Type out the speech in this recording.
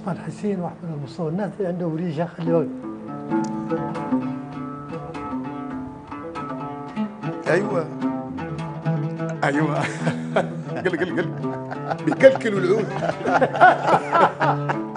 عثمان حسين واحمد المصطفى الناس اللي عندهم ريشه خلي ايوه ايوه قل قل قل بيكلكلوا العود